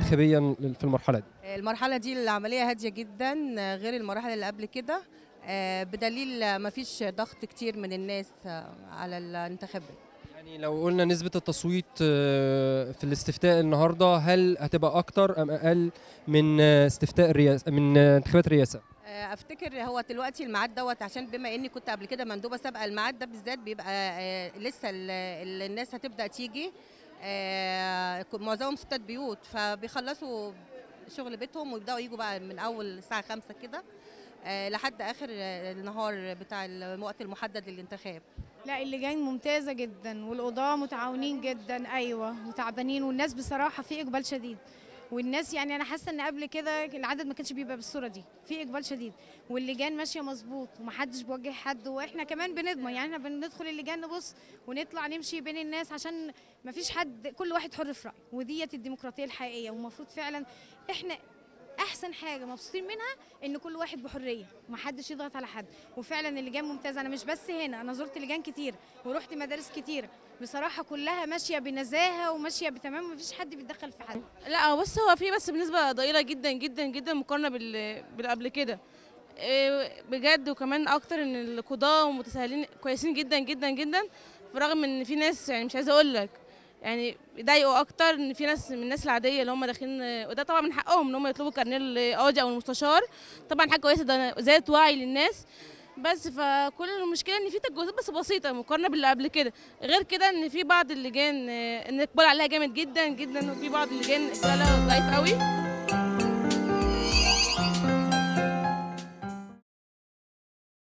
انتخابيا في المرحله دي المرحلة دي العملية هادية جدا غير المراحل اللي قبل كده آه، بدليل ما فيش ضغط كتير من الناس آه، على الانتخابات يعني لو قلنا نسبه التصويت آه، في الاستفتاء النهارده هل هتبقى اكتر ام اقل من آه، استفتاء الرئاسه من آه، انتخابات الرئاسه آه، افتكر هو دلوقتي الميعاد دوت عشان بما اني كنت قبل كده مندوبه سابقه الميعاد ده بالذات بيبقى آه، لسه ال- ال- الناس هتبدا تيجي آه، ك- معظمهم ستات بيوت فبيخلصوا شغل بيتهم ويبداوا يجوا بقى من اول الساعه 5 كده آه، لحد اخر آه، النهار بتاع الوقت المحدد للانتخاب لا اللجان ممتازة جدا والقضاة متعاونين جدا أيوة وتعبانين والناس بصراحة في إقبال شديد والناس يعني أنا حاسة إن قبل كده العدد ما كانش بيبقى بالصورة دي في إقبال شديد واللجان ماشية مظبوط ومحدش بيوجه حد وإحنا كمان بنضمن يعني إحنا بندخل اللجان نبص ونطلع نمشي بين الناس عشان ما فيش حد كل واحد حر في رأيه وديت الديمقراطية الحقيقية والمفروض فعلا إحنا احسن حاجه مبسوطين منها ان كل واحد بحريه ومحدش يضغط على حد وفعلا اللجان ممتازه انا مش بس هنا انا زرت لجان كتير ورحت مدارس كتير بصراحه كلها ماشيه بنزاهه وماشيه بتمام مفيش حد بيتدخل في حد لا هو بص هو في بس بنسبة ضئيلة جدا جدا جدا مقارنة بال باللي قبل كده إيه، بجد وكمان اكتر ان القضاة متساهلين كويسين جدا جدا جدا برغم ان في ناس يعني مش عايزة اقول لك يعني بيضايقوا اكتر ان في ناس من الناس العاديه اللي هم داخلين وده طبعا من حقهم ان هم يطلبوا كارنيه القاضي او المستشار طبعا حاجه كويسه ده زادت وعي للناس بس فكل المشكله ان في تجاوزات بس بسيطه مقارنه باللي قبل كده غير كده ان في بعض اللجان آه، ان الاقبال عليها جامد جدا جدا وفي بعض اللجان اقبال عليها ضعيف قوي